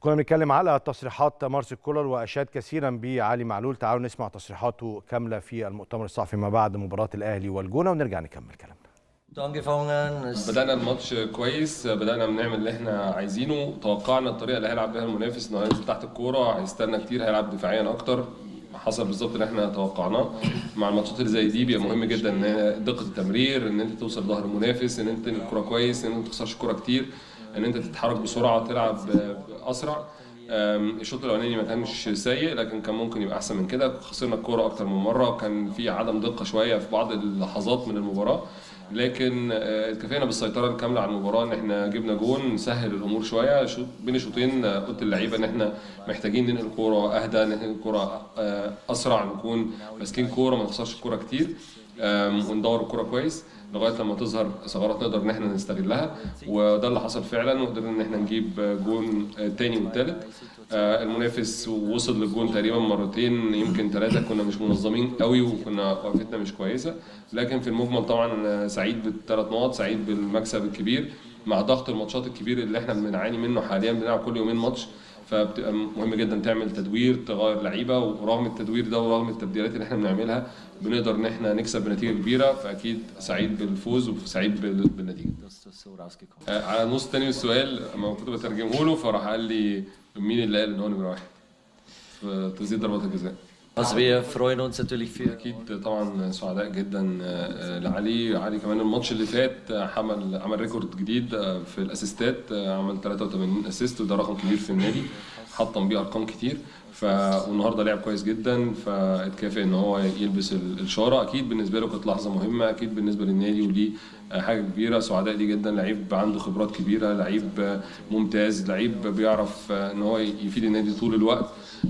كنا بنتكلم على تصريحات مارسيل كولر واشاد كثيرا بعلي معلول تعالوا نسمع تصريحاته كامله في المؤتمر الصحفي ما بعد مباراه الاهلي والجونه ونرجع نكمل كلامنا بدأنا الماتش كويس بدأنا بنعمل اللي احنا عايزينه توقعنا الطريقة اللي هيلعب بيها المنافس انه هينزل تحت الكورة هيستنى كتير هيلعب دفاعيا أكتر حصل بالظبط اللي احنا توقعناه مع الماتشات اللي زي دي بيبقى مهم جدا ان دقة التمرير ان انت توصل ظهر المنافس ان انت الكورة كويس ان انت ما تخسرش الكورة كتير ان انت تتحرك بسرعة تلعب أسرع الشوط الاولاني ما كانش سيء لكن كان ممكن يبقى احسن من كده خسرنا الكوره اكتر من مره وكان في عدم دقه شويه في بعض اللحظات من المباراه لكن اتكفينا بالسيطره الكامله على المباراه ان احنا جبنا جون سهل الامور شويه شوط بين الشوطين قلت اللعيبه ان احنا محتاجين ننقل الكوره اهدى ننقل الكوره اسرع نكون ماسكين كوره ما نخسرش الكوره كتير وندور الكوره كويس لغايه لما تظهر ثغرات نقدر ان احنا نستغلها وده اللي حصل فعلا وقدرنا ان احنا نجيب جون تاني والتالت المنافس وصل للجون تقريبا مرتين يمكن ثلاثه كنا مش منظمين قوي وكنا وقفتنا مش كويسه لكن في المجمل طبعا سعيد بالثلاث نقط سعيد بالمكسب الكبير مع ضغط الماتشات الكبير اللي احنا بنعاني منه حاليا بنلعب كل يومين ماتش فبتبقى مهم جدا تعمل تدوير تغير لعيبه ورغم التدوير ده ورغم التبديلات اللي احنا بنعملها بنقدر ان احنا نكسب بنتيجه كبيره فاكيد سعيد بالفوز وسعيد بالنتيجه. على النص الثاني من السؤال لما كنت بترجمه له فراح قال لي مين اللي قال ان هو نمره واحد في تسديد ضربات الجزاء. Also wir freuen uns natürlich für اكيد طبعا سعداء جدا لعلي علي كمان الماتش اللي فات عمل عمل ريكورد جديد في الاسيستات عمل 83 اسيست وده رقم كبير في النادي حطم بيه ارقام كتير ف والنهارده لعب كويس جدا فاتكافئ ان هو يلبس الشاره اكيد بالنسبه له كانت لحظه مهمه اكيد بالنسبه للنادي ودي حاجه كبيره سعداء ليه جدا لعيب عنده خبرات كبيره لعيب ممتاز لعيب بيعرف ان هو يفيد النادي طول الوقت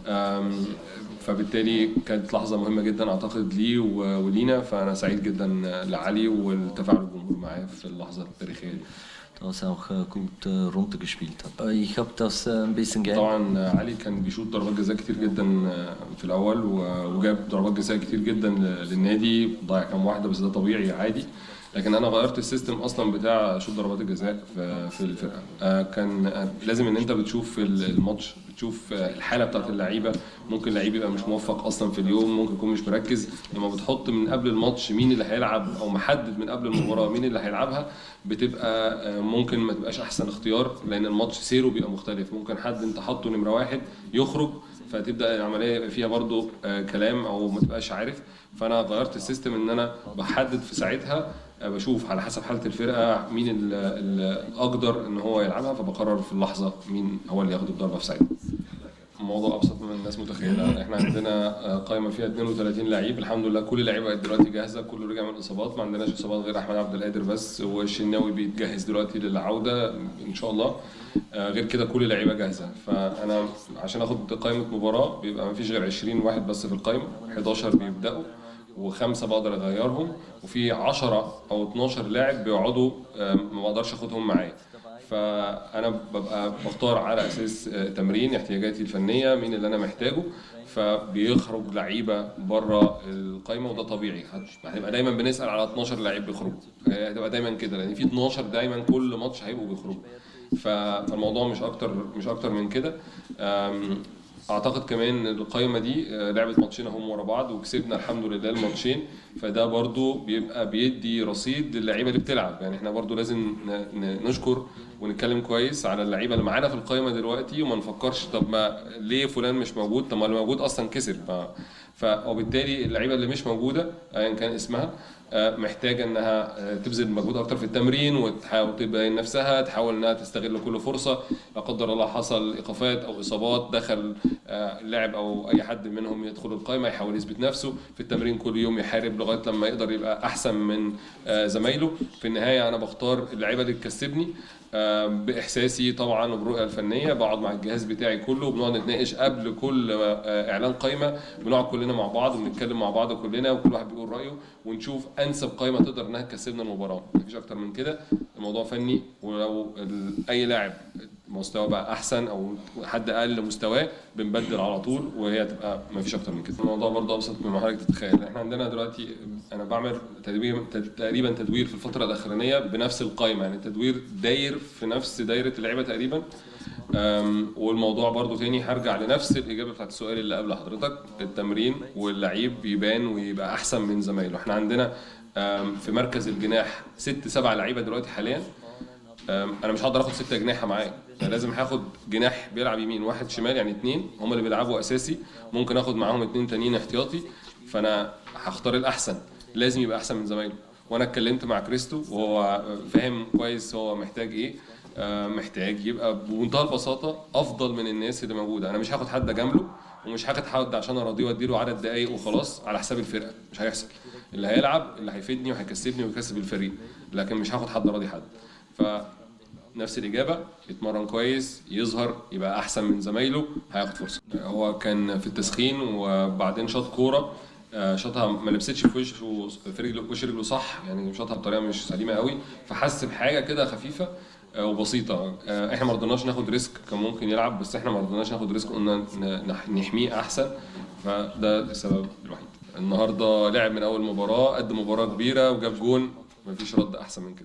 فبالتالي كانت لحظه مهمه جدا اعتقد ليه ولينا فانا سعيد جدا لعلي والتفاعل الجمهور معاه في اللحظه التاريخيه دي das auch gut runtergespielt hat. Ich habe das ein bisschen طبعا علي كان بيشوط ضربات جزاء كتير جدا في الاول وجاب ضربات جزاء كتير جدا للنادي ضيع كام واحده بس ده طبيعي عادي لكن انا غيرت السيستم اصلا بتاع شوط ضربات الجزاء في في الفرقه كان لازم ان انت بتشوف الماتش بتشوف الحاله بتاعت اللعيبه ممكن لعيب يبقى مش موفق اصلا في اليوم ممكن يكون مش مركز لما بتحط من قبل الماتش مين اللي هيلعب او محدد من قبل المباراه مين اللي هيلعبها بتبقى ممكن ما تبقاش احسن اختيار لان الماتش سيره بيبقى مختلف ممكن حد انت حاطه نمره واحد يخرج فتبدا العمليه يبقى فيها برضو كلام او ما تبقاش عارف فانا غيرت السيستم ان انا بحدد في ساعتها بشوف على حسب حاله الفرقه مين الاقدر ان هو يلعبها فبقرر في اللحظه مين هو اللي ياخد الضربه في ساعتها الموضوع ابسط من الناس متخيله احنا عندنا قائمه فيها 32 لعيب الحمد لله كل اللعيبه بقت دلوقتي جاهزه كله رجع من الاصابات ما عندناش اصابات غير احمد عبد القادر بس والشناوي بيتجهز دلوقتي للعوده ان شاء الله غير كده كل اللعيبه جاهزه فانا عشان اخد قائمه مباراه بيبقى ما فيش غير 20 واحد بس في القائمه 11 بيبداوا وخمسه بقدر اغيرهم وفي 10 او 12 لاعب بيقعدوا ما بقدرش اخدهم معايا فانا ببقى بختار على اساس تمرين احتياجاتي الفنيه مين اللي انا محتاجه فبيخرج لعيبه بره القايمه وده طبيعي هنبقى دايما بنسال على 12 لعيب بيخرجوا هتبقى دايما كده لان في 12 دايما كل ماتش هيبقوا بيخرجوا فالموضوع مش اكتر مش اكتر من كده اعتقد كمان القائمه دي لعبت ماتشين هم ورا بعض وكسبنا الحمد لله الماتشين فده برضو بيبقى بيدي رصيد للعيبه اللي بتلعب يعني احنا برضو لازم نشكر ونتكلم كويس على اللعيبه اللي معانا في القائمه دلوقتي وما نفكرش طب ما ليه فلان مش موجود طب ما اللي موجود اصلا كسب ف... وبالتالي اللعيبه اللي مش موجوده ايا كان اسمها محتاجه انها تبذل مجهود اكتر في التمرين وتحاول تبين نفسها تحاول انها تستغل كل فرصه لا قدر الله حصل ايقافات او اصابات دخل اللاعب او اي حد منهم يدخل القائمه يحاول يثبت نفسه في التمرين كل يوم يحارب لغايه لما يقدر يبقى احسن من زمايله في النهايه انا بختار اللعيبه اللي تكسبني باحساسي طبعا وبالرؤيه الفنيه بقعد مع الجهاز بتاعي كله وبنقعد نتناقش قبل كل اعلان قائمه بنقعد كلنا مع بعض وبنتكلم مع بعض كلنا وكل واحد بيقول رايه ونشوف انسب قائمه تقدر انها تكسبنا المباراه مفيش اكتر من كده الموضوع فني ولو اي لاعب مستوى بقى احسن او حد اقل مستواه بنبدل على طول وهي تبقى ما فيش اكتر من كده الموضوع برضه ابسط مما حضرتك تتخيل احنا عندنا دلوقتي انا بعمل تدوير تقريبا تدوير في الفتره الاخرانيه بنفس القائمه يعني التدوير داير في نفس دايره اللعيبه تقريبا أم، والموضوع برضو تاني هرجع لنفس الاجابه بتاعت السؤال اللي قبل حضرتك التمرين واللعيب يبان ويبقى احسن من زمايله احنا عندنا أم، في مركز الجناح ست سبع لعيبه دلوقتي حاليا أم، انا مش هقدر اخد ستة جناحه معايا انا لازم هاخد جناح بيلعب يمين واحد شمال يعني اتنين هم اللي بيلعبوا اساسي ممكن اخد معاهم اتنين تانيين احتياطي فانا هختار الاحسن لازم يبقى احسن من زمايله وانا اتكلمت مع كريستو وهو فاهم كويس هو محتاج ايه آه، محتاج يبقى بمنتهى البساطه افضل من الناس اللي موجوده انا مش هاخد حد جنبه ومش هاخد حد عشان ارضيه واديله عدد دقايق وخلاص على حساب الفرقه مش هيحصل اللي هيلعب اللي هيفيدني وهيكسبني ويكسب الفريق لكن مش هاخد حد راضي حد ف نفس الإجابة يتمرن كويس يظهر يبقى أحسن من زمايله هياخد فرصة هو كان في التسخين وبعدين شاط كورة آه، شاطها ما لبستش في وشه في رجله وش رجله صح يعني شاطها بطريقة مش سليمة قوي فحس بحاجة كده خفيفة آه، وبسيطة آه، احنا ما رضيناش ناخد ريسك كان ممكن يلعب بس احنا ما رضيناش ناخد ريسك قلنا ن- نح- نحميه أحسن فده السبب الوحيد النهارده لعب من أول مباراة قد مباراة كبيرة وجاب جون مفيش رد أحسن من كده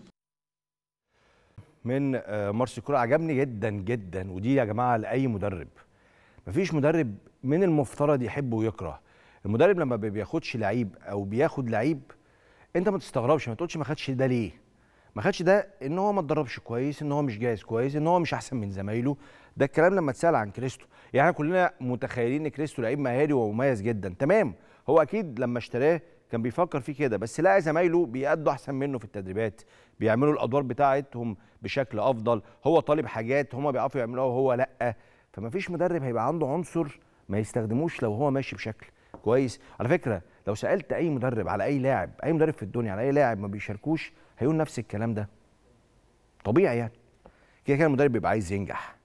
من آه، مارسيل كولر عجبني جدا جدا ودي يا جماعه لاي مدرب مفيش مدرب من المفترض يحب ويكره المدرب لما ما بياخدش لعيب او بياخد لعيب انت ما تستغربش ما تقولش ما خدش ده ليه ما خدش ده ان هو ما اتدربش كويس ان هو مش جاهز كويس ان هو مش احسن من زمايله ده الكلام لما اتسال عن كريستو يعني احنا كلنا متخيلين ان كريستو لعيب مهاري ومميز جدا تمام هو اكيد لما اشتراه كان بيفكر فيه كده بس لقى زمايله بيأدوا احسن منه في التدريبات بيعملوا الادوار بتاعتهم بشكل افضل هو طالب حاجات هم بيعرفوا يعملوها وهو لا فما فيش مدرب هيبقى عنده عنصر ما يستخدموش لو هو ماشي بشكل كويس على فكره لو سالت اي مدرب على اي لاعب اي مدرب في الدنيا على اي لاعب ما بيشاركوش هيقول نفس الكلام ده طبيعي يعني كده كده المدرب بيبقى عايز ينجح